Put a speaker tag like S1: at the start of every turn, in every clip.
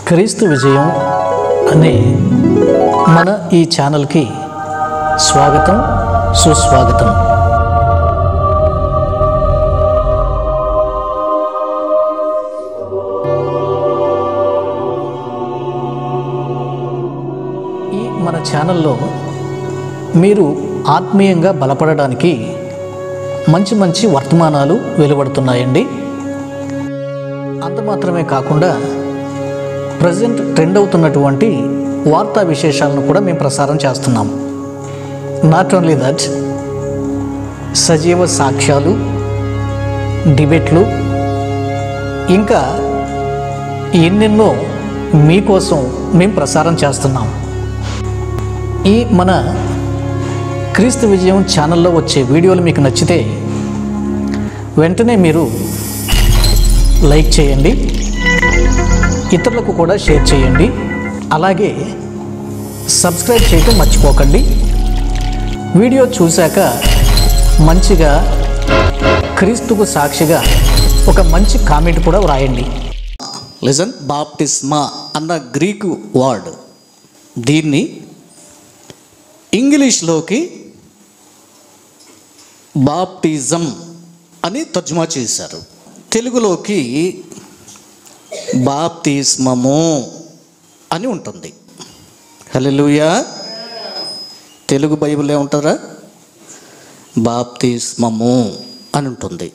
S1: క్రీస్తు విజయం అనే మన ఈ ఛానల్కి స్వాగతం సుస్వాగతం ఈ మన ఛానల్లో మీరు ఆత్మీయంగా బలపడడానికి మంచి మంచి వర్తమానాలు వెలువడుతున్నాయండి అంత మాత్రమే కాకుండా ప్రజెంట్ ట్రెండ్ అవుతున్నటువంటి వార్తా విశేషాలను కూడా మేము ప్రసారం చేస్తున్నాం నాట్ ఓన్లీ దట్ సజీవ సాక్ష్యాలు డిబేట్లు ఇంకా ఎన్నెన్నో మీకోసం మేము ప్రసారం చేస్తున్నాం ఈ మన క్రీస్తు విజయం ఛానల్లో వచ్చే వీడియోలు మీకు నచ్చితే వెంటనే మీరు లైక్ చేయండి ఇతరులకు కూడా షేర్ చేయండి అలాగే సబ్స్క్రైబ్ చేయటం మర్చిపోకండి వీడియో చూశాక మంచిగా క్రీస్తుకు సాక్షిగా ఒక మంచి కామెంట్ కూడా వ్రాయండి
S2: లిజన్ బాప్టిస్మా అన్న గ్రీకు వర్డ్ దీన్ని ఇంగ్లీష్లోకి బాప్టిజం అని తర్జుమా చేశారు తెలుగులోకి బాప్తిస్మము అని ఉంటుంది హల్లెలూయా తెలుగు బైబిల్ ఏముంటారా బాప్తిస్మము అని ఉంటుంది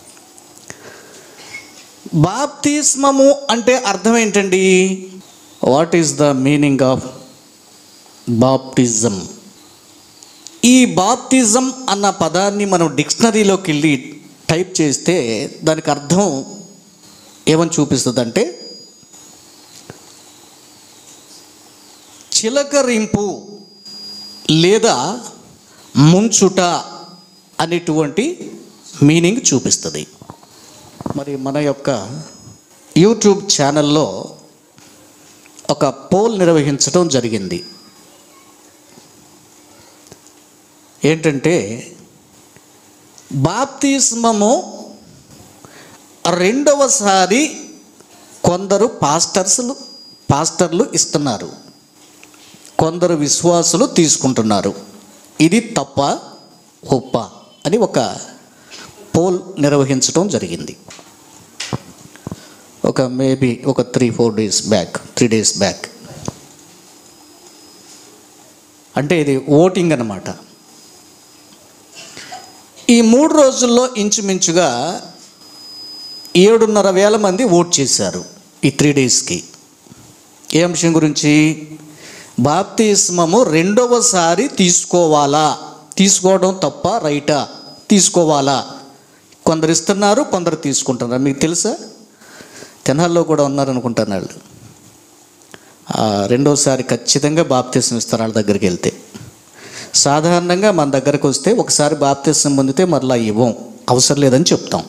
S2: బాప్తిస్మము అంటే అర్థం ఏంటండి what is the meaning of baptism ఈ బాప్తిజం అన్న పదాన్ని మనం డిక్షనరీలోకి వెళ్ళి టైప్ చేస్తే దానికి అర్థం ఏమని చూపిస్తుందంటే చిలకరింపు లేదా ముంచుట అనేటువంటి మీనింగ్ చూపిస్తుంది మరి మన యొక్క యూట్యూబ్ ఛానల్లో ఒక పోల్ నిర్వహించడం జరిగింది ఏంటంటే బాప్తిస్మము రెండవసారి కొందరు పాస్టర్స్లు పాస్టర్లు ఇస్తున్నారు కొందరు విశ్వాసులు తీసుకుంటున్నారు ఇది తప్ప ఒప్ప అని ఒక పోల్ నిర్వహించడం జరిగింది ఒక మేబీ ఒక three four days back three days back అంటే ఇది ఓటింగ్ అన్నమాట ఈ మూడు రోజుల్లో ఇంచుమించుగా ఏడున్నర వేల మంది ఓట్ చేశారు ఈ త్రీ డేస్కి ఏ అంశం గురించి బాప్తిస్మము రెండవసారి తీసుకోవాలా తీసుకోవడం తప్ప రైటా తీసుకోవాలా కొందరు ఇస్తున్నారు కొందరు తీసుకుంటున్నారు మీకు తెలుసా తెనాల్లో కూడా ఉన్నారనుకుంటాను వాళ్ళు ఆ, రెండోసారి ఖచ్చితంగా బాప్తిసం ఇస్తారు వాళ్ళ దగ్గరికి వెళ్తే సాధారణంగా మన దగ్గరకు వస్తే ఒకసారి బాప్తిసం పొందితే మరలా ఇవ్వం అవసరం లేదని చెప్తాం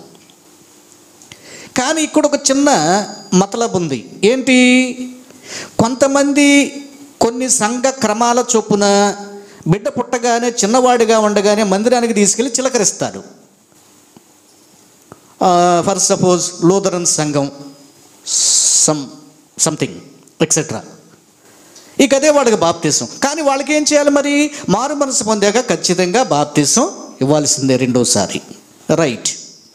S2: కానీ ఇక్కడ ఒక చిన్న మతలబ్ ఉంది ఏంటి కొంతమంది కొన్ని సంఘ క్రమాల చొప్పున బిడ్డ పుట్టగానే చిన్నవాడిగా ఉండగానే మందిరానికి తీసుకెళ్ళి చిలకరిస్తారు ఫర్ సపోజ్ లూథరన్ సంఘం సమ్ సంథింగ్ ఎక్సెట్రా ఇక అదే వాడికి బాప్తీసం కానీ వాళ్ళకి ఏం చేయాలి మరి మారు మనసు పొందాక ఖచ్చితంగా బాప్తీసం ఇవ్వాల్సిందే రెండోసారి రైట్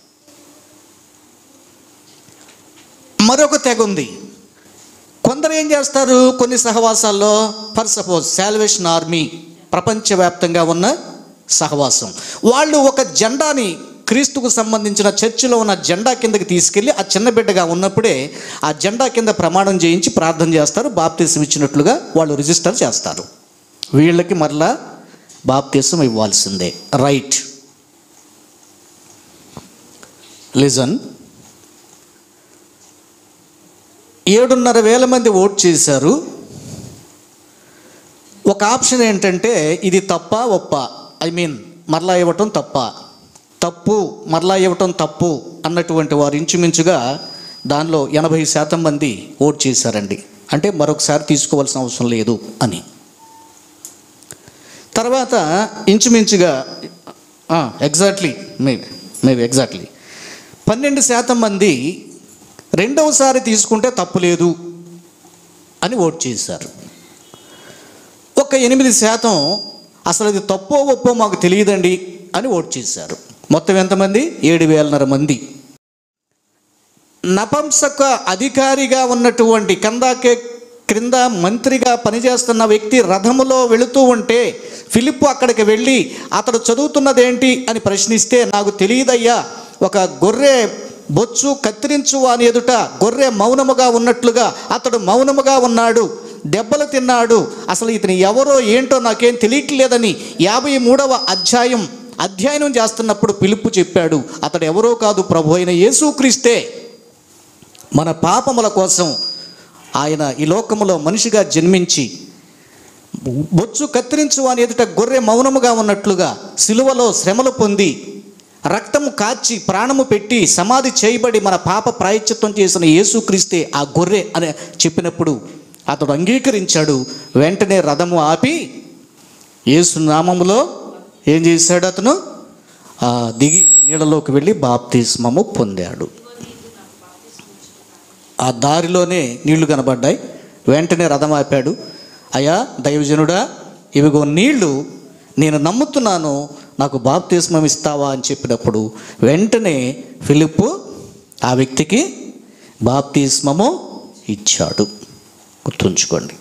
S2: మరొక తెగ ఉంది కొందరు ఏం చేస్తారు కొన్ని సహవాసాల్లో ఫర్ సపోజ్ శాల్వేషన్ ఆర్మీ ప్రపంచవ్యాప్తంగా ఉన్న సహవాసం వాళ్ళు ఒక జెండాని క్రీస్తుకు సంబంధించిన చర్చిలో ఉన్న జెండా కిందకి తీసుకెళ్ళి ఆ చిన్న బిడ్డగా ఉన్నప్పుడే ఆ జెండా కింద ప్రమాణం చేయించి ప్రార్థన చేస్తారు బాప్తీసం ఇచ్చినట్లుగా వాళ్ళు రిజిస్టర్ చేస్తారు వీళ్ళకి మరలా బాప్తీసం ఇవ్వాల్సిందే రైట్ లిజన్ ఏడున్నర వేల మంది ఓట్ చేశారు ఒక ఆప్షన్ ఏంటంటే ఇది తప్ప ఒప్ప ఐ మీన్ మరలా ఇవ్వటం తప్ప తప్పు మరలా ఇవ్వటం తప్పు అన్నటువంటి వారు ఇంచుమించుగా దానిలో ఎనభై శాతం మంది ఓట్ చేశారండి అంటే మరొకసారి తీసుకోవాల్సిన అవసరం లేదు అని తర్వాత ఇంచుమించుగా ఎగ్జాక్ట్లీ మేబీ మేబీ ఎగ్జాక్ట్లీ పన్నెండు శాతం మంది రెండవసారి తీసుకుంటే తప్పు లేదు అని ఓట్ చేశారు ఒక ఎనిమిది శాతం అసలు అది తప్పో ఒప్పో మాకు తెలియదండి అని ఓట్ చేశారు మొత్తం ఎంతమంది ఏడు వేలన్నర మంది నపంసక అధికారిగా ఉన్నటువంటి కందాకే క్రింద మంత్రిగా పనిచేస్తున్న వ్యక్తి రథములో వెళుతూ ఉంటే ఫిలిప్ అక్కడికి వెళ్ళి అతడు చదువుతున్నదేంటి అని ప్రశ్నిస్తే నాకు తెలియదయ్యా ఒక గొర్రె బొచ్చు కత్తిరించు అని ఎదుట గొర్రె మౌనముగా ఉన్నట్లుగా అతడు మౌనముగా ఉన్నాడు దెబ్బలు తిన్నాడు అసలు ఇతని ఎవరో ఏంటో నాకేం తెలియట్లేదని యాభై మూడవ అధ్యాయం అధ్యయనం చేస్తున్నప్పుడు పిలుపు చెప్పాడు అతడు ఎవరో కాదు ప్రభు అయిన యేసుక్రీస్తే మన పాపముల కోసం ఆయన ఈ లోకములో మనిషిగా జన్మించి బొచ్చు కత్తిరించు అని ఎదుట గొర్రె మౌనముగా ఉన్నట్లుగా సిలువలో శ్రమలు పొంది రక్తము కాచి ప్రాణము పెట్టి సమాధి చేయబడి మన పాప ప్రాయశ్చిత్తం చేసిన యేసుక్రీస్తే ఆ గొర్రె అని చెప్పినప్పుడు అతడు అంగీకరించాడు వెంటనే రథము ఆపి యేసు నామములో ఏం చేశాడు అతను ఆ దిగి నీళ్ళలోకి వెళ్ళి బాప్తిస్మము పొందాడు ఆ దారిలోనే నీళ్లు కనబడ్డాయి వెంటనే రథం ఆపాడు అయ్యా దైవజనుడా ఇవిగో నీళ్లు నేను నమ్ముతున్నాను నాకు బాప్తిస్మం ఇస్తావా అని చెప్పినప్పుడు వెంటనే ఫిలిప్పు ఆ వ్యక్తికి బాప్తిస్మము ఇచ్చాడు గుర్తుంచుకోండి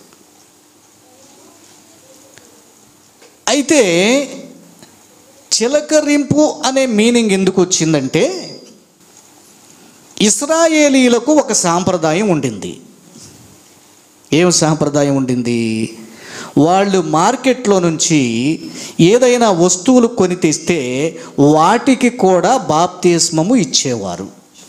S2: అయితే చిలకరింపు అనే మీనింగ్ ఎందుకు వచ్చిందంటే ఇస్రాయేలీలకు ఒక సాంప్రదాయం ఉండింది ఏం సాంప్రదాయం ఉండింది వాళ్ళు మార్కెట్లో నుంచి ఏదైనా వస్తువులు కొని తెస్తే వాటికి కూడా బాప్తిస్మము ఇచ్చేవారు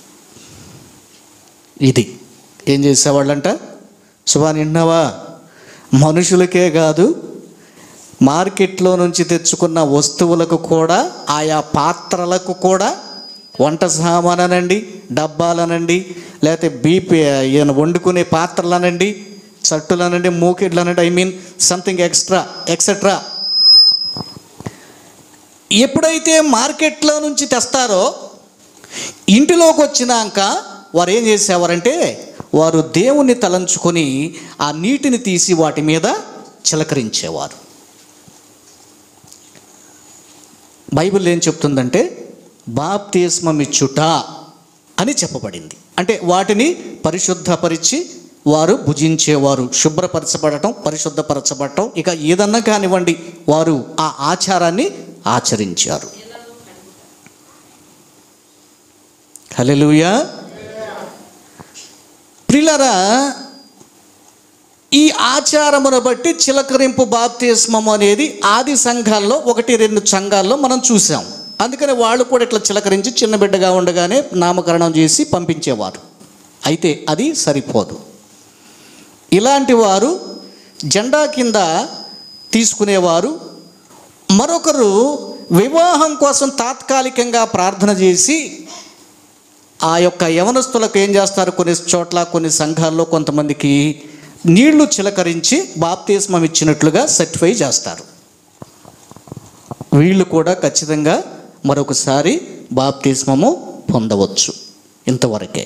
S2: ఇది ఏం చేసేవాళ్ళంట శుభా నిన్నవా మనుషులకే కాదు మార్కెట్లో నుంచి తెచ్చుకున్న వస్తువులకు కూడా ఆయా పాత్రలకు కూడా వంట సామాననండి డబ్బాలనండి లేకపోతే బీపీ ఈయన వండుకునే పాత్రలనండి చట్టులనండి మూకిడ్లనండి I mean something extra etcetera ఎప్పుడైతే మార్కెట్లో నుంచి తెస్తారో ఇంటిలోకి వచ్చినాక వారు ఏం చేసేవారంటే వారు దేవుణ్ణి తలంచుకొని ఆ నీటిని తీసి వాటి మీద చిలకరించేవారు బైబిల్ ఏం చెప్తుందంటే బాప్తిస్మమిచ్చుట అని చెప్పబడింది అంటే వాటిని పరిశుద్ధపరిచి వారు భుజించేవారు శుభ్రపరచబడటం పరిశుద్ధపరచబడటం ఇక ఏదన్నా కానివ్వండి వారు ఆ ఆచారాన్ని ఆచరించారు హల్లెలూయా ప్రిలరా ఈ ఆచారమును బట్టి చిలకరింపు బాప్తిస్మం అనేది ఆది సంఘాల్లో ఒకటి రెండు సంఘాల్లో మనం చూసాం అందుకని వాళ్ళు కూడా ఇట్లా చిలకరించి చిన్న బిడ్డగా ఉండగానే నామకరణం చేసి పంపించేవారు అయితే అది సరిపోదు ఇలాంటి వారు జెండా కింద తీసుకునేవారు మరొకరు వివాహం కోసం తాత్కాలికంగా ప్రార్థన చేసి ఆ యొక్క యవనస్తులకు ఏం చేస్తారు కొన్ని చోట్ల కొన్ని సంఘాల్లో కొంతమందికి నీళ్లు చిలకరించి బాప్తిస్మం ఇచ్చినట్లుగా సర్టిఫై చేస్తారు వీళ్ళు కూడా ఖచ్చితంగా మరొకసారి బాప్తిస్మము పొందవచ్చు ఇంతవరకే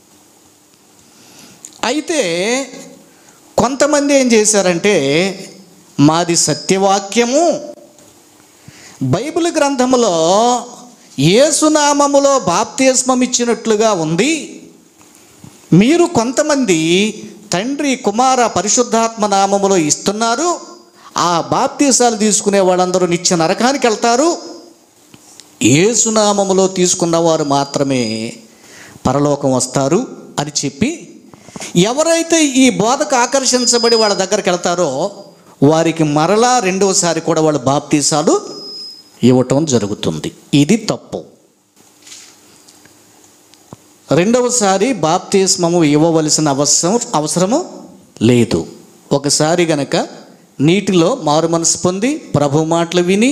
S2: అయితే కొంతమంది ఏం చేశారంటే మాది సత్యవాక్యము బైబిల్ గ్రంథములో ఏసునామములో బాప్తిస్మం ఇచ్చినట్లుగా ఉంది మీరు కొంతమంది తండ్రి కుమార పరిశుద్ధాత్మ నామములో ఇస్తున్నారు ఆ బాప్తీసాలు తీసుకునే వాళ్ళందరూ నిత్య నరకానికి వెళ్తారు ఏసునామములో తీసుకున్న వారు మాత్రమే పరలోకం వస్తారు అని చెప్పి ఎవరైతే ఈ బోధకు ఆకర్షించబడి వాళ్ళ దగ్గరికి వెళ్తారో వారికి మరలా రెండవసారి కూడా వాళ్ళ బాప్తీసాలు ఇవ్వటం జరుగుతుంది ఇది తప్పు రెండవసారి బాప్తిస్మము ఇవ్వవలసిన అవసరం అవసరము లేదు ఒకసారి గనక నీటిలో మారు మనసు పొంది ప్రభు మాటలు విని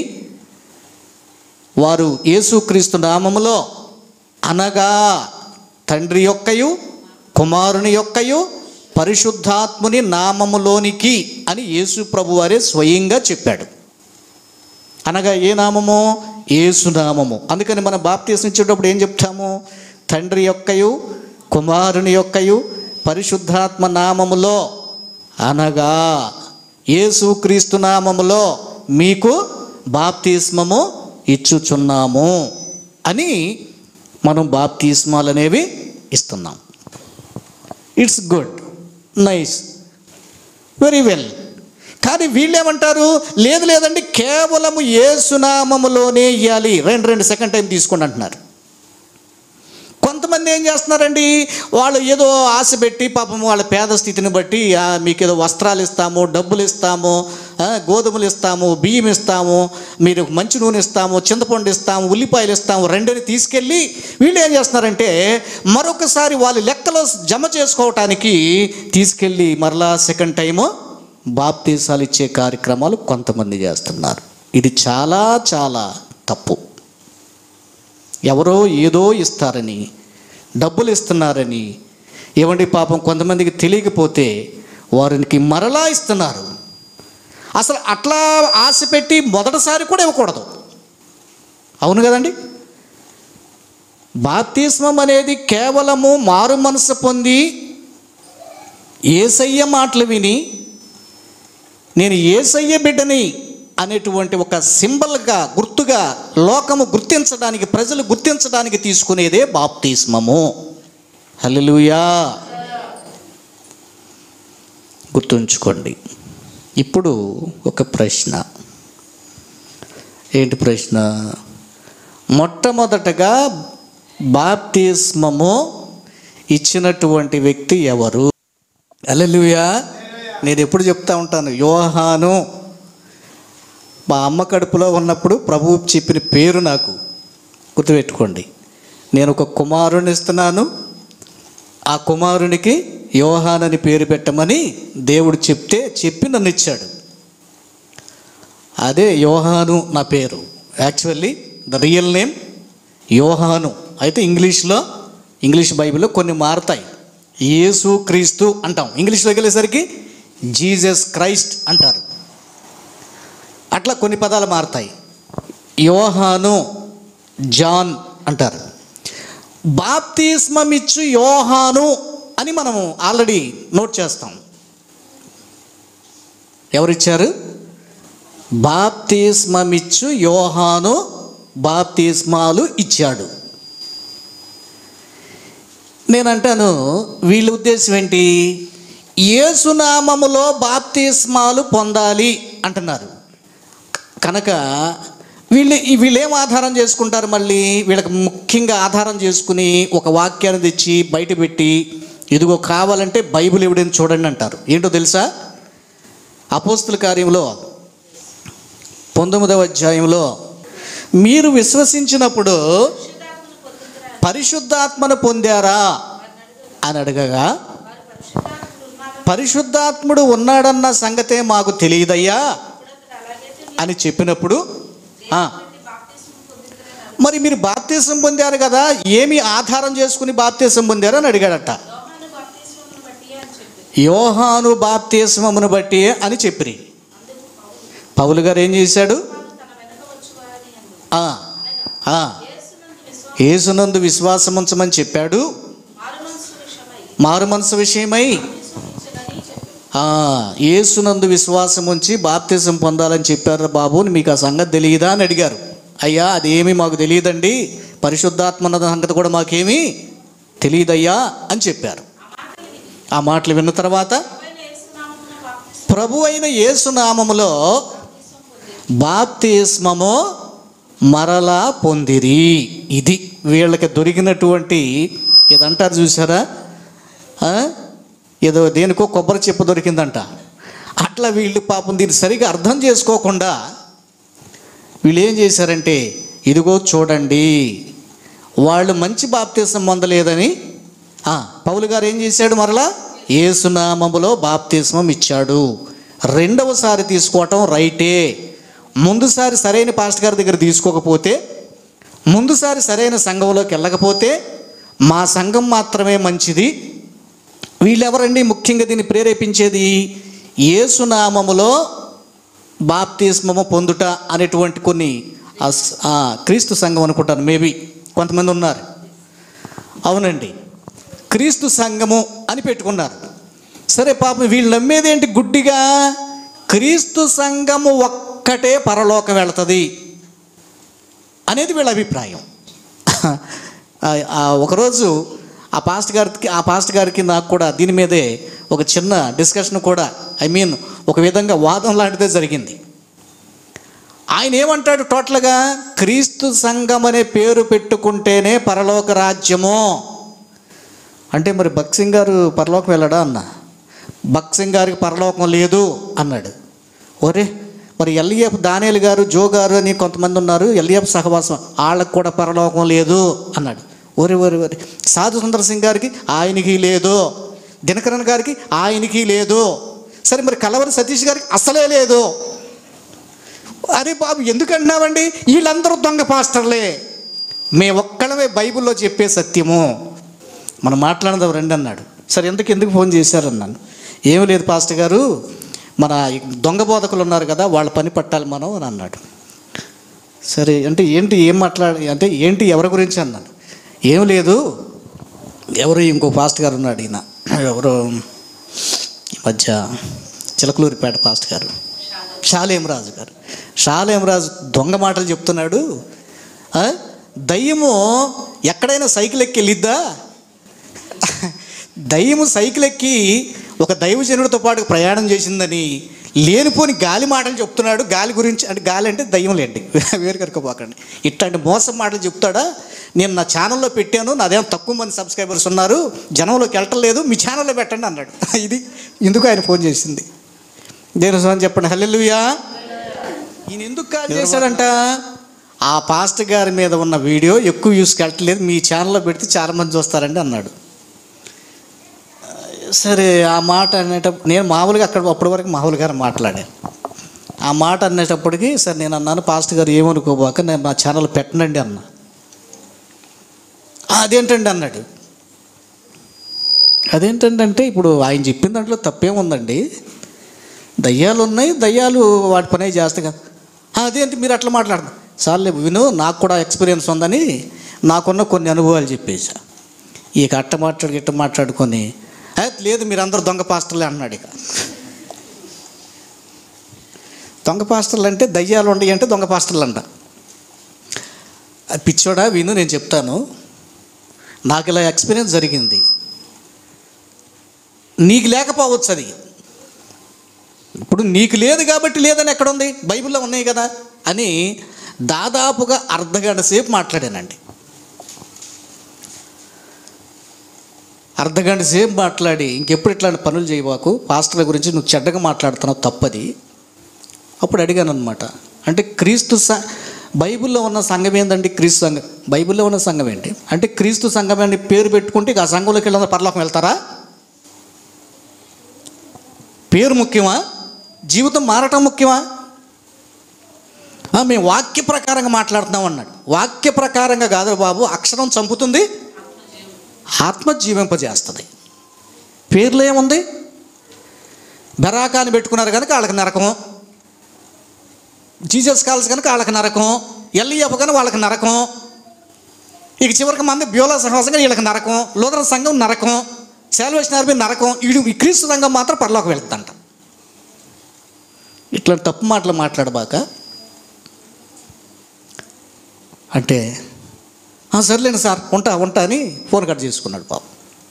S2: వారు యేసుక్రీస్తు నామములో అనగా తండ్రి యొక్కయు కుమారుని యొక్కయు పరిశుద్ధాత్ముని నామములోనికి అని యేసు ప్రభు వారే స్వయంగా చెప్పాడు అనగా ఏ నామము ఏసు నామము అందుకని మనం బాప్తీసం ఇచ్చేటప్పుడు ఏం చెప్తాము తండ్రి యొక్కయు కుమారుని యొక్కయు పరిశుద్ధాత్మ నామములో అనగా యేసుక్రీస్తు నామములో మీకు బాప్తిస్మము ఇచ్చుచున్నాము అని మనం బాప్తిస్మాలు అనేవి ఇస్తున్నాం it's good nice very well కానీ వీళ్ళేమంటారు లేదు లేదండి కేవలము ఏసునామములోనే ఇవ్వాలి రెండు రెండు సెకండ్ టైం తీసుకోండి అంటున్నారు కొంతమంది ఏం చేస్తున్నారండి వాళ్ళు ఏదో ఆశ పెట్టి పాపం వాళ్ళ పేద స్థితిని బట్టి "ఆ, మీకు ఏదో వస్త్రాలు ఇస్తాము డబ్బులు ఇస్తాము ఆ, గోధుమలు ఇస్తాము బియ్యం ఇస్తాము మీరు మంచి నూనె ఇస్తాము చింతపండు ఇస్తాము ఉల్లిపాయలు ఇస్తాము రెండుని తీసుకెళ్ళి వీళ్ళు ఏం చేస్తున్నారంటే మరొకసారి వాళ్ళ లెక్కలో జమ చేసుకోవటానికి తీసుకెళ్ళి మరలా సెకండ్ టైము బాప్తీసాలు ఇచ్చే కార్యక్రమాలు కొంతమంది చేస్తున్నారు ఇది చాలా చాలా తప్పు ఎవరో ఏదో ఇస్తారని డబ్బులు ఇస్తున్నారని ఏమండి పాపం కొంతమందికి తెలియకపోతే వారికి మరలా ఇస్తున్నారు అసలు అట్లా ఆశ పెట్టి మొదటిసారి కూడా ఇవ్వకూడదు అవును కదండి బాప్తిస్మం అనేది కేవలము మారు మనసు పొంది ఏసయ్య మాటలు విని నేను ఏసయ్య బిడ్డని అనేటువంటి ఒక సింబల్గా గుర్తుగా లోకము గుర్తించడానికి ప్రజలు గుర్తించడానికి తీసుకునేదే బాప్తిస్మము హల్లెలూయా గుర్తుంచుకోండి ఇప్పుడు ఒక ప్రశ్న ఏంటి ప్రశ్న మొట్టమొదటగా బాప్తిస్మము ఇచ్చినటువంటి వ్యక్తి ఎవరు హల్లెలూయా నేను ఎప్పుడు చెప్తా ఉంటాను యోహాను మా అమ్మ కడుపులో ఉన్నప్పుడు ప్రభువు చెప్పిన పేరు నాకు గుర్తుపెట్టుకోండి నేను ఒక కుమారుని ఇస్తున్నాను ఆ కుమారునికి యోహాన్ అని పేరు పెట్టమని దేవుడు చెప్తే చెప్పి నన్ను ఇచ్చాడు అదే యోహాను నా పేరు యాక్చువల్లీ ద రియల్ నేమ్ యోహాను అయితే ఇంగ్లీష్లో ఇంగ్లీష్ బైబిల్లో కొన్ని మారుతాయి యేసు క్రీస్తు అంటాం ఇంగ్లీష్లోకి వెళ్ళేసరికి జీసస్ క్రైస్ట్ అంటారు అట్లా కొన్ని పదాలు మారుతాయి యోహాను జాన్ అంటారు బాప్తిస్మమిచ్చు యోహాను అని మనము ఆల్రెడీ నోట్ చేస్తాం ఎవరిచ్చారు బాప్తిస్మమిచ్చు యోహాను బాప్తిస్మాలు ఇచ్చాడు నేనంటాను వీళ్ళ ఉద్దేశం ఏంటి ఏసునామములో బాప్తిస్మాలు పొందాలి అంటున్నారు కనుక వీళ్ళు ఈ వీళ్ళు ఏం ఆధారం చేసుకుంటారు మళ్ళీ వీళ్ళకి ముఖ్యంగా ఆధారం చేసుకుని ఒక వాక్యాన్ని తెచ్చి బయట పెట్టి ఇదిగో కావాలంటే బైబిల్ ఎవిడెన్స్ చూడండి అంటారు ఏంటో తెలుసా అపోస్తుల కార్యంలో పంతొమ్మిదవ అధ్యాయంలో మీరు విశ్వసించినప్పుడు పరిశుద్ధాత్మను పొందారా అని అడగగా పరిశుద్ధాత్ముడు ఉన్నాడన్న సంగతే మాకు తెలియదయ్యా అని చెప్పినప్పుడు ఆ, మరి మీరు బాప్తీసం పొందారు కదా ఏమి ఆధారం చేసుకుని బాప్తీసం పొందారు అని అడిగాడట యోహాను బాప్తీసమును బట్టి అని చెప్పిరి పౌలు గారు ఏం చేశాడు ఆ, ఆ, యేసునందు విశ్వాసం ఉంచమని చెప్పాడు మారు మనసు విషయమై ఆ, యేసునందు విశ్వాసం ఉంచి బాప్తిజం పొందాలని చెప్పారు బాబు మీకు ఆ సంగతి తెలియదా అని అడిగారు అయ్యా అదేమీ మాకు తెలియదండి పరిశుద్ధాత్మ అన్న సంగతి కూడా మాకేమీ తెలియదయ్యా అని చెప్పారు ఆ మాటలు విన్న తర్వాత ప్రభు అయిన యేసునామములో బాప్తిస్మము మరలా పొందిరి ఇది వీళ్ళకి దొరికినటువంటి ఇదంటారు చూసారా ఆ? ఏదో దేనికో కొబ్బరి చెప్పు దొరికిందంట అట్లా వీళ్ళు పాపం దీన్ని సరిగా అర్థం చేసుకోకుండా వీళ్ళు ఏం చేశారంటే ఇదిగో చూడండి వాళ్ళు మంచి బాప్తీసం పొందలేదని ఆ, పౌలు గారు ఏం చేశాడు మరలా ఏసునామములో బాప్తిస్మం ఇచ్చాడు రెండవసారి తీసుకోవటం రైటే ముందుసారి సరైన పాస్టర్ గారి దగ్గర తీసుకోకపోతే ముందుసారి సరైన సంఘంలోకి వెళ్ళకపోతే మా సంఘం మాత్రమే మంచిది వీళ్ళెవరండి ముఖ్యంగా దీన్ని ప్రేరేపించేది ఏసునామములో బాప్తిస్మము పొందుట అనేటువంటి కొన్ని అస్- ఆ, క్రీస్తు సంఘం అనుకుంటాను మేబీ కొంతమంది ఉన్నారు అవునండి క్రీస్తు సంఘము అని పెట్టుకున్నారు సరే పాపం వీళ్ళు నమ్మేది ఏంటి గుడ్డిగా క్రీస్తు సంఘము ఒక్కటే పరలోకం వెళుతుంది అనేది వీళ్ళ అభిప్రాయం ఆ- ఆ ఒకరోజు ఆ పాస్ట్ గారికి ఆ పాస్ట్ గారికి నాకు కూడా దీని మీదే ఒక చిన్న డిస్కషన్ కూడా ఐ మీన్ ఒక విధంగా వాదం లాంటిదే జరిగింది ఆయన ఏమంటాడు టోటల్గా క్రీస్తు సంఘం అనే పేరు పెట్టుకుంటేనే పరలోక రాజ్యము అంటే మరి భక్సింగ్ గారు పరలోకం వెళ్ళడా అన్న భక్సింగ్ గారికి పరలోకం లేదు అన్నాడు ఒరే మరి ఎల్ఈఎఫ్ దానేలు గారు జో గారు అని కొంతమంది ఉన్నారు ఎల్ఈఎఫ్ సహవాసం వాళ్ళకు కూడా పరలోకం లేదు అన్నాడు ఒరే ఒరే ఒరే సాధు సుందర్ సింగ్ గారికి ఆయనకి లేదు దినకరన్ గారికి ఆయనకి లేదు సరే మరి కలవరి సతీష్ గారికి అసలే లేదు అరే బాబు ఎందుకు అంటున్నామండి వీళ్ళందరూ దొంగ పాస్టర్లే మే ఒక్కడమే బైబిల్లో చెప్పే సత్యము మనం మాట్లాడదాం రండి అన్నాడు సరే ఎందుకు ఎందుకు ఫోన్ చేశారన్నాను ఏమీ లేదు పాస్టర్ గారు మన ఈ దొంగ బోధకులు ఉన్నారు కదా వాళ్ళ పని పట్టాలి మనం అని అన్నాడు సరే అంటే ఏంటి ఏం మాట్లాడి అంటే ఏంటి ఎవరి గురించి అన్నాను ఏం లేదు ఎవరు ఇంకో పాస్ట్ గారు ఉన్నాడు ఈయన ఎవరు ఈ మధ్య చిలకలూరిపేట పాస్ట్ గారు షాలేమరాజు గారు షాలేమరాజు దొంగ మాటలు చెప్తున్నాడు ఆ? దయ్యము ఎక్కడైనా సైకిల్ ఎక్కి వెళ్ళిద్దా దయ్యము సైకిల్ ఎక్కి ఒక దైవజనుడితో పాటు ప్రయాణం చేసిందని లేనిపోని గాలి మాటలు చెప్తున్నాడు గాలి గురించి అంటే గాలి అంటే దయ్యం లేండి వేరు కనుక్కోపోకండి ఇట్లాంటి మోసం మాటలు చెప్తాడా నేను నా ఛానల్లో పెట్టాను నాదేం తక్కువ మంది సబ్స్క్రైబర్స్ ఉన్నారు జనంలోకి వెళ్ళట్లేదు మీ ఛానల్లో పెట్టండి అన్నాడు ఇది ఇందుకు ఆయన ఫోన్ చేసింది దేని స్వామి చెప్పండి హల్లెలూయా ఈయన ఎందుకు కాల్ చేశాడంట ఆ పాస్టర్ గారి మీద ఉన్న వీడియో ఎక్కువ వ్యూస్కి వెళ్ళట్లేదు మీ ఛానల్లో పెడితే చాలామంది చూస్తారండి అన్నాడు సరే ఆ మాట అనేటప్పుడు నేను మామూలుగా అక్కడ అప్పటి వరకు మామూలుగా మాట్లాడాను ఆ మాట అనేటప్పటికి సరే నేను అన్నాను పాస్టర్ గారు ఏమనుకోబాక నేను నా ఛానల్ పెట్టనండి అన్న "ఆ, అదేంటండి అన్నాడు అదేంటండి అంటే ఇప్పుడు ఆయన చెప్పిన దాంట్లో తప్పేముందండి దయ్యాలు ఉన్నాయి దయ్యాలు వాటి పనే చేస్తాయి కదా "ఆ, అదేంటి మీరు అట్లా మాట్లాడదు సార్లే విను నాకు కూడా ఎక్స్పీరియన్స్ ఉందని నాకున్న కొన్ని అనుభవాలు చెప్పేసా ఇక అట్ట మాట్లాడు ఇట్ట మాట్లాడుకొని "ఏ, లేదు మీరు అందరు దొంగ పాస్టర్లే అన్నాడు ఇక దొంగ పాస్టర్లు అంటే దయ్యాలు ఉండయి అంటే దొంగ పాస్టర్లు అంట "ఆ, పిచ్చోడా విను నేను చెప్తాను నాకు ఇలా ఎక్స్పీరియన్స్ జరిగింది నీకు లేకపోవచ్చు అది ఇప్పుడు నీకు లేదు కాబట్టి లేదని ఎక్కడ ఉంది బైబిల్లో ఉన్నాయి కదా అని దాదాపుగా అర్ధగంట సేపు మాట్లాడానండి అర్ధగంట సేపు మాట్లాడి ఇంకెప్పుడు ఇట్లాంటి పనులు చేయబాకు పాస్టర్ల గురించి నువ్వు చెడ్డగా మాట్లాడుతున్నావు తప్పది అప్పుడు అడిగాను అనమాట అంటే క్రీస్తు స బైబిల్లో ఉన్న సంఘం ఏందండి క్రీస్తు సంఘం బైబిల్లో ఉన్న సంఘం ఏంటి అంటే క్రీస్తు సంఘం అని పేరు పెట్టుకుంటే ఇక ఆ సంఘంలోకి వెళ్ళిన పరలోకం వెళ్తారా పేరు ముఖ్యమా జీవితం మారటం ముఖ్యమా ఆ, మేము వాక్య ప్రకారంగా మాట్లాడుతున్నాం అన్నాడు వాక్య ప్రకారంగా కాదు బాబు అక్షరం చంపుతుంది ఆత్మ జీవింపజేస్తుంది పేర్లు ఏముంది బెరాకాని పెట్టుకున్నారు కనుక వాళ్ళకి నరకం జీసస్ కాల్స్ కనుక వాళ్ళకి నరకం ఎల్ఈఎఫ్ కనుక వాళ్ళకి నరకం ఇక చివరికి మంది బ్యూలా సహవాసంగా వీళ్ళకి నరకం లూథరన్ సంఘం నరకం శాల్వేషన్ ఆర్మీ నరకం వీడు ఈ క్రీస్తు సంఘం మాత్రం పరలోకి వెళ్తుందంట ఇట్లా తప్పు మాటలు మాట్లాడబాక అంటే "ఆ, సర్లేండి సార్ ఉంటా ఉంటా అని ఫోన్ కట్ చేసుకున్నాడు పాపం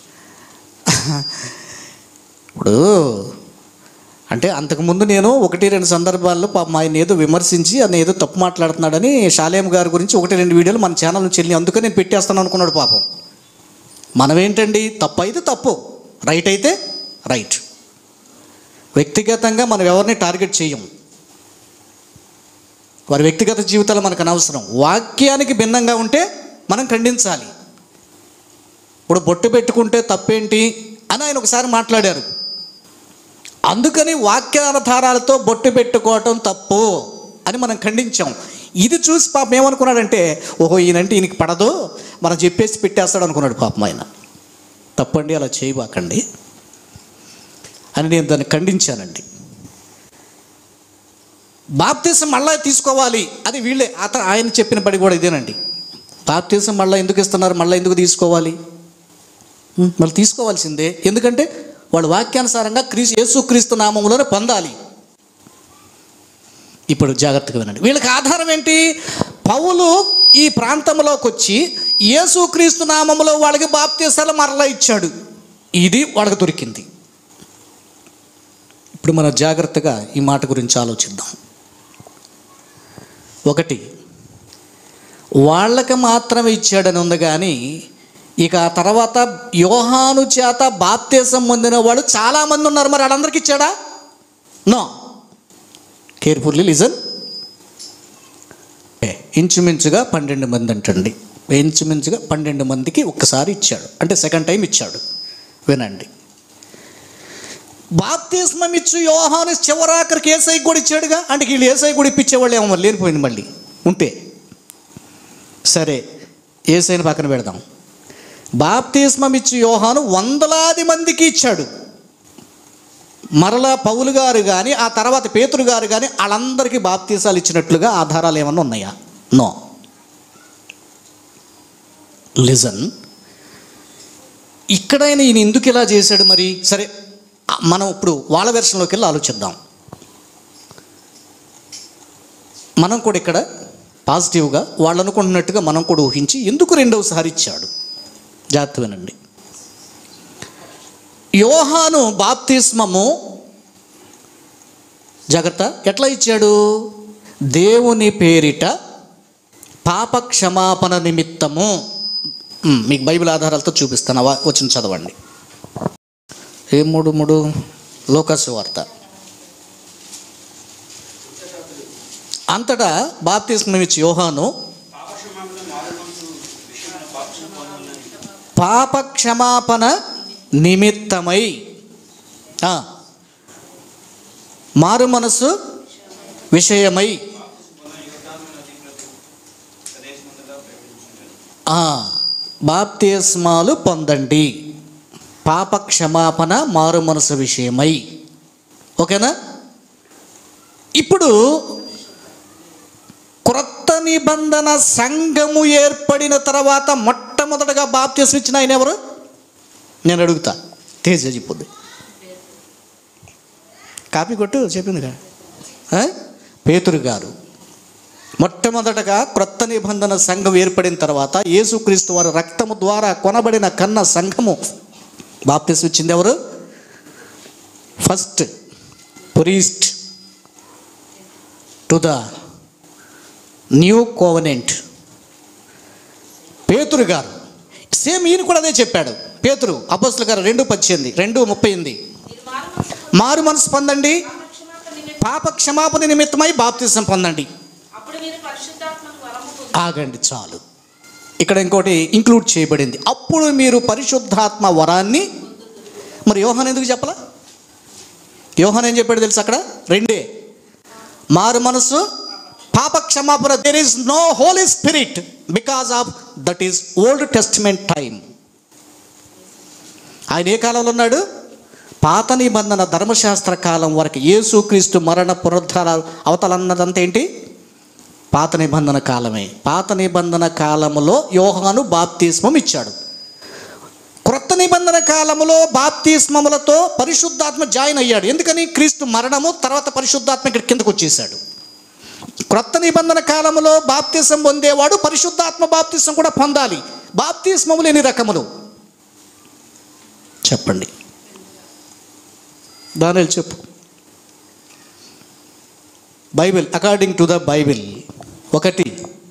S2: ఇప్పుడు అంటే అంతకుముందు నేను ఒకటి రెండు సందర్భాల్లో పాపం ఆయన ఏదో విమర్శించి ఆయన ఏదో తప్పు మాట్లాడుతున్నాడని షాలేం గారి గురించి ఒకటి రెండు వీడియోలు మన ఛానల్ నుంచి వెళ్ళి అందుకని నేను పెట్టేస్తాను అనుకున్నాడు పాపం మనం ఏంటండి తప్పు అయితే తప్పు రైట్ అయితే రైట్ వ్యక్తిగతంగా మనం ఎవరిని టార్గెట్ చేయం వారి వ్యక్తిగత జీవితాలు మనకు అనవసరం వాక్యానికి భిన్నంగా ఉంటే మనం ఖండించాలి ఇప్పుడు బొట్టు పెట్టుకుంటే తప్పేంటి అని ఆయన ఒకసారి మాట్లాడారు అందుకని వాక్యాధారాలతో బొట్టు పెట్టుకోవటం తప్పు అని మనం ఖండించాం ఇది చూసి పాపం ఏమనుకున్నాడంటే ఓహో ఈయనంటే ఈయనకి పడదు మనం చెప్పేసి పెట్టేస్తాడు అనుకున్నాడు పాపం ఆయన తప్పండి అలా చేయబాకండి అని నేను దాన్ని ఖండించానండి బాప్తీసం మళ్ళా తీసుకోవాలి అది వీళ్ళే అత ఆయన చెప్పిన పడి కూడా ఇదేనండి బాప్తీసం మళ్ళీ ఎందుకు ఇస్తున్నారు మళ్ళీ ఎందుకు తీసుకోవాలి ఉం, మళ్ళీ తీసుకోవాల్సిందే ఎందుకంటే వాళ్ళు వాక్యానుసారంగా క్రీస్తు యేసుక్రీస్తు నామంలోనే పొందాలి ఇప్పుడు జాగ్రత్తగా వినండి వీళ్ళకి ఆధారం ఏంటి పౌలు ఈ ప్రాంతంలోకి వచ్చి యేసుక్రీస్తు నామములో వాళ్ళకి బాప్తీసాలు మరలా ఇచ్చాడు ఇది వాళ్ళకి దొరికింది ఇప్పుడు మనం జాగ్రత్తగా ఈ మాట గురించి ఆలోచిద్దాం ఒకటి వాళ్ళకి మాత్రం ఇచ్చాడని ఉంది కానీ ఇక ఆ తర్వాత యోహాను చేత బాప్తీసం పొందిన వాళ్ళు చాలామంది ఉన్నారు మరి వాళ్ళందరికీ ఇచ్చాడా నో కేర్ఫుల్లీ లిజన్ ఇంచుమించుగా పన్నెండు మంది అంటండి ఇంచుమించుగా పన్నెండు మందికి ఒక్కసారి ఇచ్చాడు అంటే సెకండ్ టైం ఇచ్చాడు వినండి బాప్తిస్మం ఇచ్చు యోహాను చివరాఖరికి ఏసై కూడా ఇచ్చాడుగా అంటే వీళ్ళు ఏసై కూడా ఇప్పించేవాళ్ళు ఏమో మరి లేనిపోయింది మళ్ళీ ఉంటే సరే ఏసైని పక్కన పెడదాం బాప్తిస్మం ఇచ్చు యోహాను వందలాది మందికి ఇచ్చాడు మరలా పౌలు గారు కానీ ఆ తర్వాత పేతురు గారు కానీ వాళ్ళందరికీ బాప్తీసాలు ఇచ్చినట్లుగా ఆధారాలు ఏమన్నా ఉన్నాయా నో లిజన్ ఇక్కడైనా ఈయన ఎందుకు ఇలా చేశాడు మరి సరే ఆ, మనం ఇప్పుడు వాళ్ళ వెర్షన్లోకి వెళ్ళి ఆలోచిద్దాం మనం కూడా ఇక్కడ పాజిటివ్గా వాళ్ళు అనుకుంటున్నట్టుగా మనం కూడా ఊహించి ఎందుకు రెండవసారి ఇచ్చాడు జాగ్రత్త వినండి యోహాను బాప్తిస్మము జాగ్రత్త ఎట్లా ఇచ్చాడు దేవుని పేరిట పాప క్షమాపణ నిమిత్తము మ్, మీకు బైబిల్ ఆధారాలతో చూపిస్తాను అవ- వచ్చిన చదవండి ఏ మూడు మూడు లోకసు వార్త అంతటా బాప్తిస్మం ఇచ్చి యోహాను పాప క్షమాపణ నిమిత్తమై ఆ, మారు మనసు విషయమై ఆ, బాప్తిస్మాలు పొందండి పాప క్షమాపణ మారు మనసు విషయమై ఓకేనా ఇప్పుడు క్రొత్త నిబంధన సంఘము ఏర్పడిన తర్వాత మొట్టమొదటగా బాప్తిస్మ ఇచ్చిన ఆయన ఎవరు నేను అడుగుతా తేజ చెప్పుద్ది కాపీ కొట్టు చెప్పిందిగా ఆ? పేతురు గారు మొట్టమొదటగా క్రొత్త నిబంధన సంఘం ఏర్పడిన తర్వాత యేసుక్రీస్తు వారి రక్తము ద్వారా కొనబడిన కన్న సంఘము బాప్తిస్ ఇచ్చింది ఎవరు first priest to the new covenant పేతురు గారు సేమ్ ఈయన కూడా అదే చెప్పాడు పేతురు అపోస్తుల గారు రెండు పద్దెనిమిది రెండు ముప్పై ఎనిమిది మారు మనసు పొందండి పాప క్షమాపణ నిమిత్తమై బాప్తిసం పొందండి
S3: అప్పుడు మీరు పరిశుద్ధాత్మను వరము పొందుతారు.
S2: ఆగండి చాలు ఇక్కడ ఇంకోటి ఇంక్లూడ్ చేయబడింది అప్పుడు మీరు పరిశుద్ధాత్మ వరాన్ని మరి యోహాన్ ఎందుకు చెప్పలా యోహాన్ ఏం చెప్పాడు తెలుసు అక్కడ రెండే మారు మనసు పాప క్షమాపణ there is no Holy Spirit because of that is Old Testament time ఆయన ఏ కాలంలో ఉన్నాడు పాత నిబంధన ధర్మశాస్త్ర కాలం వరకు యేసుక్రీస్తు మరణ పునరుద్ధార అవతలన్నదంతా ఏంటి పాత నిబంధన కాలమే పాత నిబంధన కాలములో యోహాను బాప్తిస్మం ఇచ్చాడు క్రొత్త నిబంధన కాలములో బాప్తిస్మములతో పరిశుద్ధాత్మ జాయిన్ అయ్యాడు ఎందుకని క్రీస్తు మరణము తర్వాత పరిశుద్ధాత్మ ఇక్కడ కిందకు వచ్చేసాడు క్రొత్త నిబంధన కాలములో బాప్తిసం పొందేవాడు పరిశుద్ధాత్మ బాప్తిసం కూడా పొందాలి బాప్తిస్మములు ఎన్ని రకములు చెప్పండి దాని చెప్పు Bible according to the Bible ఒకటి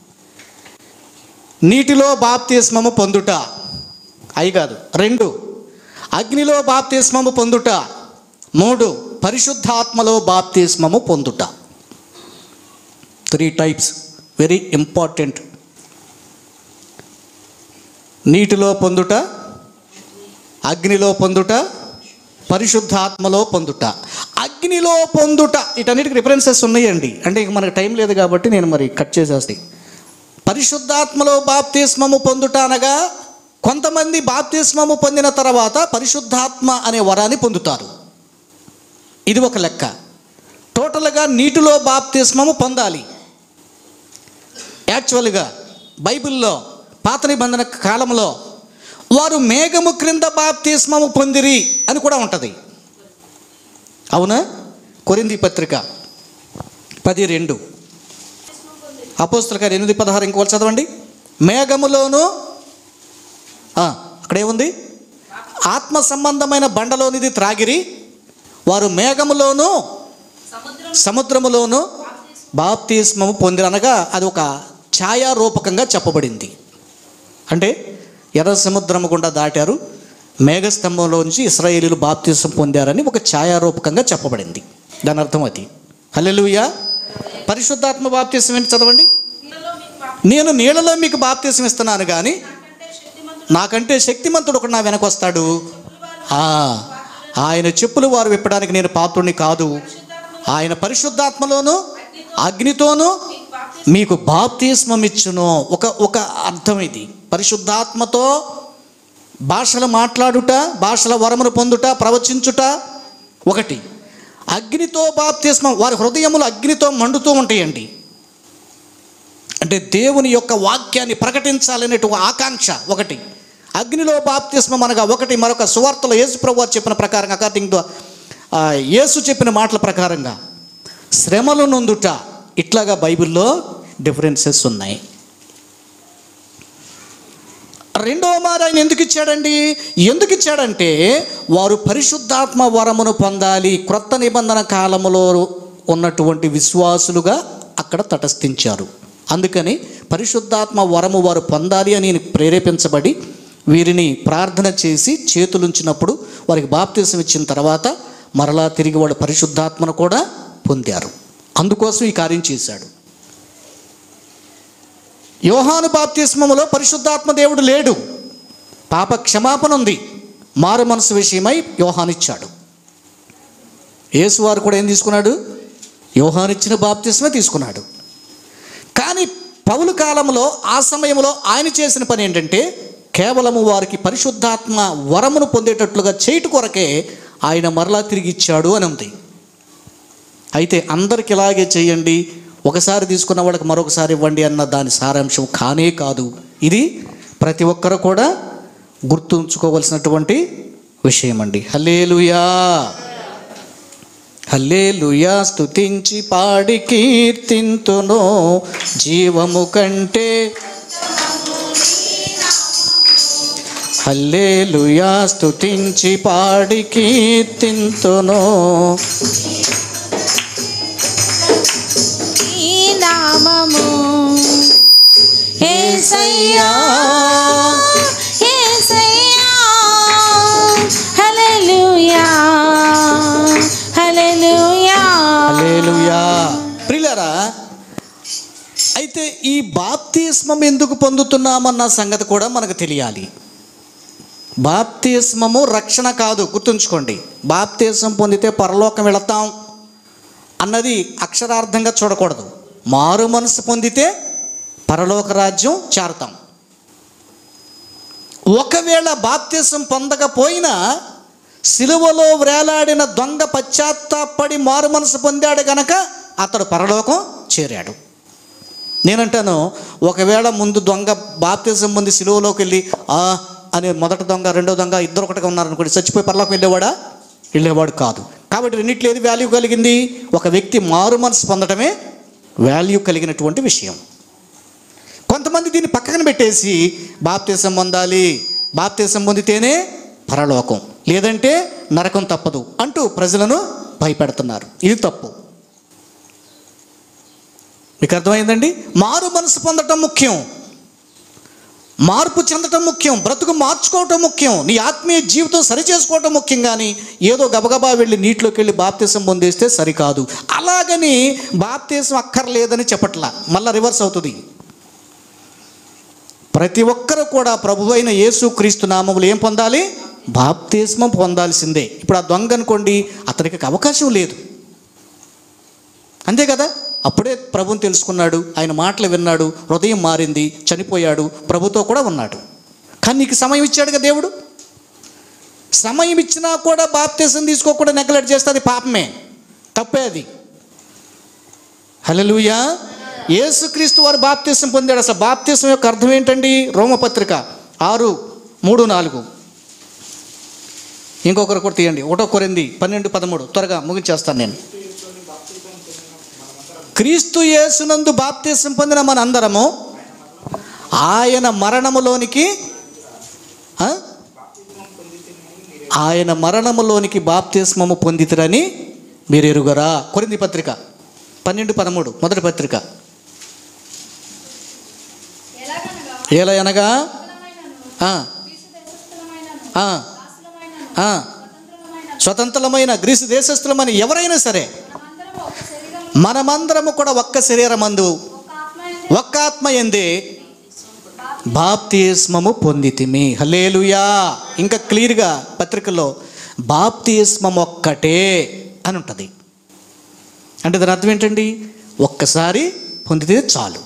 S2: నీటిలో బాప్తిస్మము పొందుట అయి కాదు రెండు అగ్నిలో బాప్తిస్మము పొందుట మూడు పరిశుద్ధాత్మలో బాప్తిస్మము పొందుట త్రీ టైప్స్ వెరీ ఇంపార్టెంట్ నీటిలో పొందుట అగ్నిలో పొందుట పరిశుద్ధాత్మలో పొందుట అగ్నిలో పొందుట వీటన్నిటికి రిఫరెన్సెస్ ఉన్నాయండి అంటే ఇక మనకు టైం లేదు కాబట్టి నేను మరి కట్ చేసేస్తాయి పరిశుద్ధాత్మలో బాప్తిస్మము పొందుట అనగా కొంతమంది బాప్తిస్మము పొందిన తర్వాత పరిశుద్ధాత్మ అనే వరాన్ని పొందుతారు ఇది ఒక లెక్క టోటల్గా నీటిలో బాప్తిస్మము పొందాలి యాక్చువల్గా బైబిల్లో పాత నిబంధన కాలంలో వారు మేఘము క్రింద బాప్తిస్మము పొందిరి అని కూడా ఉంటుంది అవునా కొరింది పత్రిక పది రెండు అపోస్తుల గారు ఎనిమిది పదహారు ఇంకోటి చదవండి మేఘములోను ఆ, అక్కడేముంది ఆత్మ సంబంధమైన బండలోనిది త్రాగిరి వారు మేఘములోను
S3: సముద్రం
S2: సముద్రములోను బాప్తిస్మము పొందిరు అనగా అది ఒక ఛాయారూపకంగా చెప్పబడింది అంటే ఎర్ర సముద్రము గుండా దాటారు మేఘస్తంభంలోంచి ఇస్రాయేలీలు బాప్తిస్మం పొందారని ఒక ఛాయారూపకంగా చెప్పబడింది దాని అర్థం అది హల్లెలూయా పరిశుద్ధాత్మ బాప్తిస్మం ఏంటి చదవండి
S3: నీళ్ళలో మీకు బాప్తిస్మం
S2: నేను నీళ్ళలో మీకు బాప్తిస్మం ఇస్తున్నాను కానీ
S3: నాకంటే శక్తిమంతుడు
S2: నాకంటే శక్తిమంతుడు ఒకడు నా వెనక వస్తాడు ఆ, ఆయన చెప్పులు వారు విప్పడానికి నేను పాత్రుని కాదు ఆయన పరిశుద్ధాత్మలోను అగ్నితోను
S3: మీకు బాప్తిస్మం
S2: మీకు బాప్తిస్మం ఇచ్చును ఒక ఒక అర్థం ఇది పరిశుద్ధాత్మతో భాషలు మాట్లాడుట భాషల వరమును పొందుట ప్రవచించుట ఒకటి అగ్నితో బాప్తిస్మం వారి హృదయములు అగ్నితో మండుతూ ఉంటాయండి అంటే దేవుని యొక్క వాక్యాన్ని ప్రకటించాలనేటు ఆకాంక్ష ఒకటి అగ్నిలో బాప్తిస్మం అనగా ఒకటి మరొక సువార్తలో యేసు ప్రభు వారు చెప్పిన ప్రకారంగా అకార్డింగ్ టు యేసు చెప్పిన మాటల ప్రకారంగా శ్రమలు నొందుట ఇట్లాగా బైబిల్లో డిఫరెన్సెస్ ఉన్నాయి రెండవ మారు ఆయన ఎందుకు ఇచ్చాడండి ఎందుకు ఇచ్చాడంటే వారు పరిశుద్ధాత్మ వరమును పొందాలి క్రొత్త నిబంధన కాలములో ఉన్నటువంటి విశ్వాసులుగా అక్కడ తటస్థించారు అందుకని పరిశుద్ధాత్మ వరము వారు పొందాలి అని ప్రేరేపించబడి వీరిని ప్రార్థన చేసి చేతులుంచినప్పుడు వారికి బాప్తీసం ఇచ్చిన తర్వాత మరలా తిరిగి వాడు పరిశుద్ధాత్మను కూడా పొందారు అందుకోసం ఈ కార్యం చేశాడు యోహాను బాప్తిస్మములో పరిశుద్ధాత్మ దేవుడు లేడు పాప క్షమాపణ ఉంది మారు మనసు విషయమై యోహానిచ్చాడు యేసువారు కూడా ఏం తీసుకున్నాడు యోహానిచ్చిన బాప్తిస్మే తీసుకున్నాడు కానీ పౌలు కాలంలో ఆ సమయంలో ఆయన చేసిన పని ఏంటంటే కేవలము వారికి పరిశుద్ధాత్మ వరమును పొందేటట్లుగా చేయుట కొరకే ఆయన మరలా తిరిగి ఇచ్చాడు అని ఉంది అయితే అందరికి ఇలాగే చేయండి ఒకసారి తీసుకున్న వాళ్ళకి మరొకసారి ఇవ్వండి అన్న దాని సారాంశం కానే కాదు ఇది ప్రతి ఒక్కరు కూడా గుర్తుంచుకోవలసినటువంటి విషయం అండి హల్లేలుయా హల్లేలుయా స్తుతించి పాడి కీర్తింతును జీవము కంటే హల్లేలుయా స్తుతించి పాడి కీర్తింతును
S4: ఈ నామము యేసయ్యా యేసయ్యా హల్లెలూయా హల్లెలూయా
S2: హల్లెలూయా ప్రియులారా అయితే ఈ బాప్తిస్మం ఎందుకు పొందుతున్నామన్న సంగతి కూడా మనకు తెలియాలి బాప్తిస్మము రక్షణ కాదు గుర్తుంచుకోండి బాప్తిస్మం పొందితే పరలోకం వెళతాం అన్నది అక్షరార్థంగా చూడకూడదు మారు మనసు పొందితే పరలోక రాజ్యం చేరతాం ఒకవేళ బాప్తిసం పొందకపోయినా సిలువలో వేలాడిన దొంగ పశ్చాత్తాపడి మారు మనసు పొందాడు గనక అతడు పరలోకం చేరాడు నేనంటాను ఒకవేళ ముందు దొంగ బాప్తిజం పొంది సిలువలోకి వెళ్ళి ఆ అని మొదటి దొంగ రెండో దొంగ ఇద్దరు ఒకటిగా ఉన్నారనుకోండి చచ్చిపోయి పరలోకం వెళ్ళేవాడా వెళ్ళేవాడు కాదు కాబట్టి రెండిట్లో ఏది వాల్యూ కలిగింది ఒక వ్యక్తి మారు మనసు పొందడమే వాల్యూ కలిగినటువంటి విషయం కొంతమంది దీన్ని పక్కన పెట్టేసి బాప్తీసం పొందాలి బాప్తీసం పొందితేనే పరలోకం లేదంటే నరకం తప్పదు అంటూ ప్రజలను భయపెడుతున్నారు ఇది తప్పు మీకు అర్థమైందండి మారు మనసు పొందటం ముఖ్యం మార్పు చెందటం ముఖ్యం బ్రతుకు మార్చుకోవటం ముఖ్యం నీ ఆత్మీయ జీవితం సరి చేసుకోవటం ముఖ్యం కానీ ఏదో గబగబా వెళ్ళి నీటిలోకి వెళ్ళి బాప్తీసం పొందేస్తే సరికాదు అలాగని బాప్తీసం అక్కర్లేదని చెప్పట్లా మళ్ళీ రివర్స్ అవుతుంది ప్రతి ఒక్కరు కూడా ప్రభు అయిన యేసుక్రీస్తు నామములు ఏం పొందాలి బాప్తిస్మం పొందాల్సిందే ఇప్పుడు ఆ దొంగ అనుకోండి అతనికి అవకాశం లేదు అంతే కదా అప్పుడే ప్రభుని తెలుసుకున్నాడు ఆయన మాటలు విన్నాడు హృదయం మారింది చనిపోయాడు ప్రభుతో కూడా ఉన్నాడు కానీ నీకు సమయం ఇచ్చాడు కదా దేవుడు సమయం ఇచ్చినా కూడా బాప్తీసం తీసుకోకుండా నెగ్లెక్ట్ చేస్తే అది పాపమే తప్పే అది హల్లెలూయా యేసుక్రీస్తు వారు బాప్తీసం పొందాడు అసలు బాప్తీసం యొక్క అర్థం ఏంటండి రోమపత్రిక ఆరు మూడు నాలుగు ఇంకొకరు కూడా తీయండి ఒకటో కొరింది పన్నెండు పదమూడు త్వరగా ముగించేస్తాను నేను క్రీస్తు యేసునందు బాప్తీసం పొందిన మన అందరము ఆయన మరణములోనికి ఆ? ఆయన మరణములోనికి బాప్తిస్మము పొందితురని మీరు ఎరుగరా కొరింది పత్రిక పన్నెండు పదమూడు మొదటి పత్రిక
S3: ఎలాగనగా
S2: ఎలా అనగా
S3: స్వతంత్రమైనను,
S2: ఆ,
S3: క్రీస్తు దేశస్థులమైనను,
S2: ఆ,
S3: దాసులమైనను,
S2: ఆ,
S3: స్వతంత్రులమైనను,
S2: స్వతంత్రమైన గ్రీసు దేశస్థులమని ఎవరైనా సరే
S3: మనమందరము ఒక శరీరము,
S2: మనమందరము కూడా ఒక్క శరీరమందు
S3: ఒక ఆత్మ
S2: ఒక్క ఆత్మ ఎందే బాప్తిస్మము పొందితిమి హలేలుయా ఇంకా క్లియర్గా పత్రికలో బాప్తిస్మం ఒక్కటే అని ఉంటుంది అంటే దాని అర్థం ఏంటండి ఒక్కసారి పొందితే చాలు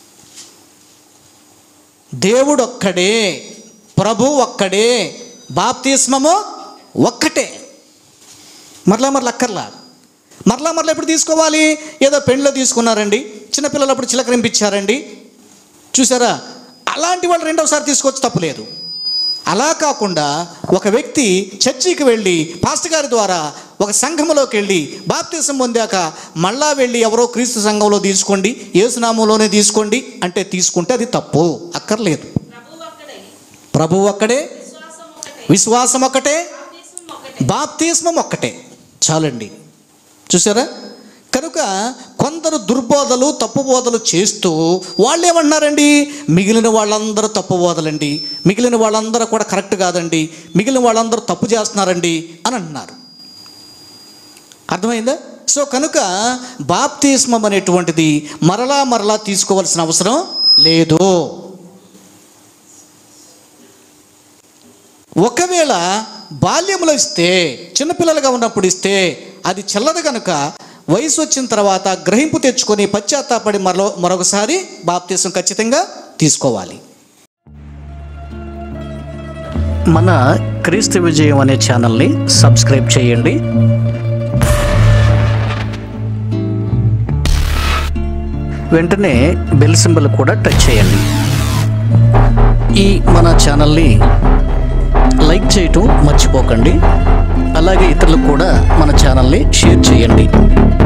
S2: దేవుడు ఒక్కడే ప్రభు ఒక్కడే బాప్తిస్మము ఒక్కటే మరలా మరలా అక్కర్లా మరలా మరలా ఎప్పుడు తీసుకోవాలి ఏదో పెండ్లో తీసుకున్నారండి చిన్నపిల్లలు అప్పుడు చిలకరింపించారండి చూసారా అలాంటి వాళ్ళు రెండవసారి తీసుకోవచ్చు తప్పులేదు అలా కాకుండా ఒక వ్యక్తి చర్చికి వెళ్ళి పాస్టర్ గారి ద్వారా ఒక సంఘంలోకి వెళ్ళి బాప్తీసం పొందాక మళ్ళా వెళ్ళి ఎవరో క్రీస్తు సంఘంలో తీసుకోండి ఏసునామంలోనే తీసుకోండి అంటే తీసుకుంటే అది తప్పు అక్కర్లేదు
S3: ప్రభు ఒక్కడే
S2: ప్రభు ఒక్కడే
S3: విశ్వాసం ఒకటే
S2: విశ్వాసం ఒక్కటే
S3: బాప్తిస్మం ఒకటే
S2: బాప్తిస్మం ఒక్కటే చాలండి చూసారా కనుక కొందరు దుర్బోధలు తప్పుబోధలు చేస్తూ వాళ్ళు ఏమన్నారండి మిగిలిన వాళ్ళందరూ తప్పుబోధలండి మిగిలిన వాళ్ళందరూ కూడా కరెక్ట్ కాదండి మిగిలిన వాళ్ళందరూ తప్పు చేస్తున్నారండి అని అంటున్నారు అర్థమైందా సో కనుక బాప్తిస్మం అనేటువంటిది మరలా మరలా తీసుకోవాల్సిన అవసరం లేదు ఒకవేళ బాల్యంలో ఇస్తే చిన్నపిల్లలుగా ఉన్నప్పుడు ఇస్తే అది చెల్లదు కనుక వయసు వచ్చిన తర్వాత గ్రహింపు తెచ్చుకొని పశ్చాత్తాపడి మరో మరొకసారి బాప్తీసం ఖచ్చితంగా తీసుకోవాలి
S1: మన క్రీస్తు విజయం అనే ఛానల్ని సబ్స్క్రైబ్ చేయండి వెంటనే బెల్ సింబల్ కూడా టచ్ చేయండి ఈ మన ఛానల్ని లైక్ చేయటం మర్చిపోకండి అలాగే ఇతరులకు కూడా మన ఛానల్ని షేర్ చేయండి